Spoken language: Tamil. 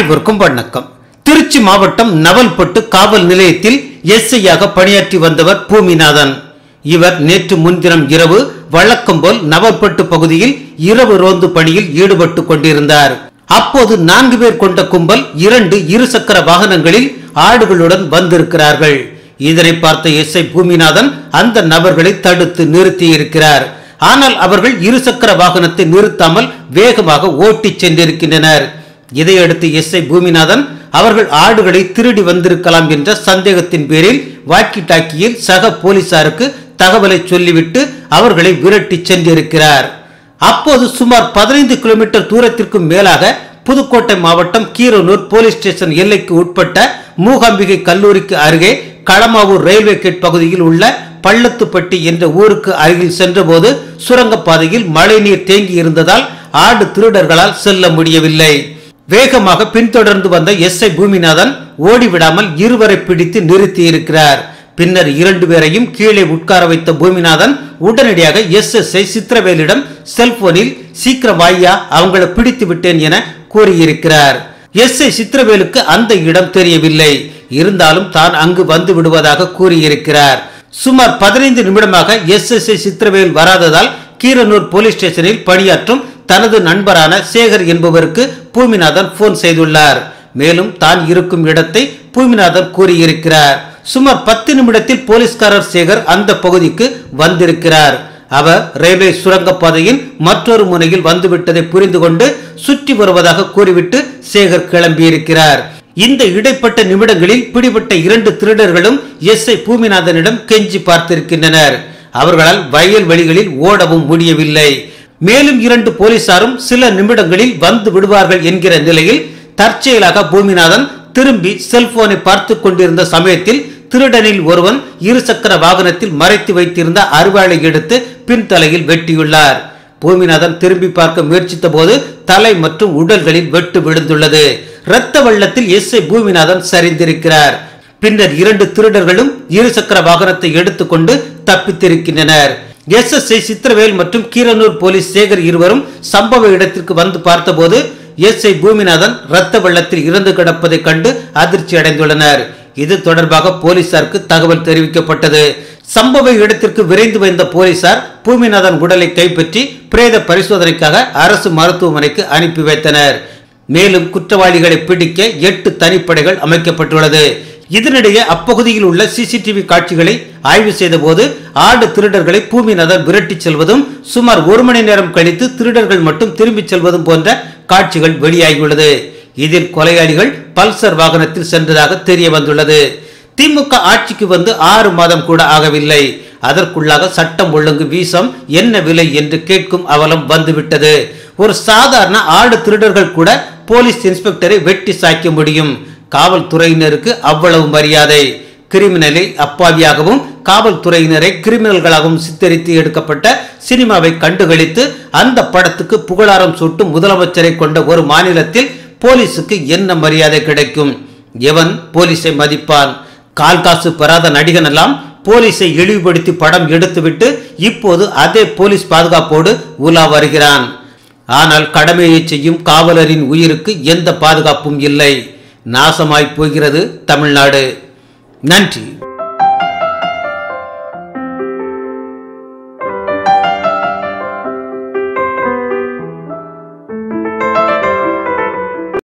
அனைவருக்கும் வணக்கம் திருச்சி மாவட்டம் நவல்பட்டு காவல் நிலையத்தில் எஸ்ஐயாக பணியாற்றி வந்தவர் பூமிநாதன் இவர் நேற்று முன்தினம் இரவு வழக்கம் போல் நவல்பட்டு பகுதியில் இரவு ரோந்து பணியில் ஈடுபட்டு கொண்டிருந்தார் அப்போது நான்கு பேர் கொண்ட கும்பல் இரண்டு இருசக்கர வாகனங்களில் ஆடுகளுடன் வந்திருக்கிறார்கள் இதனை பார்த்த எஸ்ஐ பூமிநாதன் அந்த நபர்களை தடுத்து நிறுத்தியிருக்கிறார் ஆனால் அவர்கள் இருசக்கர வாகனத்தை நிறுத்தாமல் வேகமாக ஓட்டிச் சென்றிருக்கின்றனர் இதையடுத்து எஸ்ஐ பூமிநாதன் அவர்கள் ஆடுகளை திருடி வந்திருக்கலாம் என்ற சந்தேகத்தின் பேரில் வாக்கி டாக்கியில் சக போலீசாருக்கு தகவலை சொல்லிவிட்டு அவர்களை விரட்டி சென்றிருக்கிறார் அப்போது சுமார் பதினைந்து கிலோமீட்டர் தூரத்திற்கும் மேலாக புதுக்கோட்டை மாவட்டம் கீரனூர் போலீஸ் ஸ்டேஷன் எல்லைக்கு உட்பட்ட மூகாம்பிகை கல்லூரிக்கு அருகே களமாவூர் ரயில்வே கேட் பகுதியில் உள்ள பள்ளத்துப்பட்டி என்ற ஊருக்கு அருகில் சென்றபோது சுரங்கப்பாதையில் மழைநீர் தேங்கி இருந்ததால் ஆடு திருடர்களால் செல்ல முடியவில்லை வேகமாக பின்தொடர்ந்து வந்த எஸ் ஐ பூமிநாதன் ஓடிவிடாமல் இருவரை பிடித்து நிறுத்தி இருக்கிறார் பின்னர் இரண்டு பேரையும் கீழே உட்கார வைத்த பூமிநாதன் உடனடியாக எஸ் எஸ் ஐ சித்திரவேலிடம் செல்போனில் சீக்கிரம் வாய்யா அவங்கள பிடித்து விட்டேன் என கூறியிருக்கிறார் எஸ் ஐ சித்திரவேலுக்கு அந்த இடம் தெரியவில்லை இருந்தாலும் தான் அங்கு வந்து விடுவதாக கூறியிருக்கிறார் சுமார் பதினைந்து நிமிடமாக எஸ் எஸ் ஐ சித்திரவேல் வராததால் கீரனூர் போலீஸ் ஸ்டேஷனில் பணியாற்றும் தனது நண்பரான சேகர் என்பவருக்கு பூமிநாதன் போன் செய்துள்ளார் மேலும் தான் இருக்கும் இடத்தை பூமிநாதன் கூறியிருக்கிறார் சுமார் பத்து நிமிடத்தில் போலீஸ்காரர் சேகர் அந்த பகுதிக்கு வந்திருக்கிறார் அவர் ரயில்வே சுரங்கப்பாதையின் மற்றொரு முனையில் வந்துவிட்டதை புரிந்து கொண்டு சுற்றி வருவதாக கூறிவிட்டு சேகர் கிளம்பியிருக்கிறார் இந்த இடைப்பட்ட நிமிடங்களில் பிடிபட்ட இரண்டு திருடர்களும் எஸ் ஐ பூமிநாதனிடம் கெஞ்சி பார்த்திருக்கின்றனர் அவர்களால் வயல்வெளிகளில் ஓடவும் முடியவில்லை மேலும் இரண்டு போலீசாரும் சில நிமிடங்களில் வந்து விடுவார்கள் என்கிற நிலையில் தற்செயலாக பூமிநாதன் திரும்பி செல்போனை பார்த்து கொண்டிருந்த சமயத்தில் திருடனில் ஒருவன் இருசக்கர வாகனத்தில் மறைத்து வைத்திருந்த அருவாளை எடுத்து பின்தலையில் வெட்டியுள்ளார் பூமிநாதன் திரும்பி பார்க்க முயற்சித்த போது தலை மற்றும் உடல்களில் வெட்டு விழுந்துள்ளது இரத்த வெள்ளத்தில் எஸ் ஐ பூமிநாதன் சரிந்திருக்கிறார் பின்னர் இரண்டு திருடர்களும் இருசக்கர வாகனத்தை எடுத்துக்கொண்டு தப்பித்திருக்கின்றனர் எஸ் எஸ் ஐ சித்திரவேல் மற்றும் கீரனூர் போலீஸ் சேகர் இருவரும் சம்பவ இடத்திற்கு வந்து பார்த்தபோது எஸ் ஐ பூமிநாதன் இரத்த வெள்ளத்தில் இறந்து கிடப்பதை கண்டு அதிர்ச்சி அடைந்துள்ளனர் இது தொடர்பாக போலீசாருக்கு தகவல் தெரிவிக்கப்பட்டது சம்பவ இடத்திற்கு விரைந்து வந்த போலீசார் பூமிநாதன் உடலை கைப்பற்றி பிரேத பரிசோதனைக்காக அரசு மருத்துவமனைக்கு அனுப்பி வைத்தனர் மேலும் குற்றவாளிகளை பிடிக்க எட்டு தனிப்படைகள் அமைக்கப்பட்டுள்ளது இதனிடையே அப்பகுதியில் உள்ள சிசிடிவி காட்சிகளை ஆய்வு செய்தபோது ஆடு திருடர்களை பூமிநாதன் விரட்டிச் செல்வதும் சுமார் ஒரு மணி நேரம் கழித்து திருடர்கள் மட்டும் திரும்பிச் செல்வதும் போன்ற காட்சிகள் வெளியாகியுள்ளது இதில் கொலையாளிகள் பல்சர் வாகனத்தில் சென்றதாக தெரிய வந்துள்ளது திமுக ஆட்சிக்கு வந்து ஆறு மாதம் கூட ஆகவில்லை அதற்குள்ளாக சட்டம் ஒழுங்கு வீசம் என்ன விலை என்று கேட்கும் அவலம் வந்துவிட்டது ஒரு சாதாரண ஆடு திருடர்கள் கூட போலீஸ் இன்ஸ்பெக்டரை வெட்டி சாய்க்க முடியும் காவல்துறையினருக்கு அவ்வளவு மரியாதை கிரிமினலை அப்பாவியாகவும் காவல்துறையினரை கிரிமினல்களாகவும் சித்தரித்து எடுக்கப்பட்ட சினிமாவை கண்டுகளித்து அந்த படத்துக்கு புகழாரம் சூட்டும் முதலமைச்சரை கொண்ட ஒரு மாநிலத்தில் போலீசுக்கு என்ன மரியாதை கிடைக்கும் எவன் போலீஸை மதிப்பான் கால் காசு பெறாத நடிகன் எல்லாம் போலீஸை இழிவுபடுத்தி படம் எடுத்துவிட்டு இப்போது அதே போலீஸ் பாதுகாப்போடு உலா வருகிறான் ஆனால் கடமையை செய்யும் காவலரின் உயிருக்கு எந்த பாதுகாப்பும் இல்லை நாசமாய் போகிறது தமிழ்நாடு நன்றி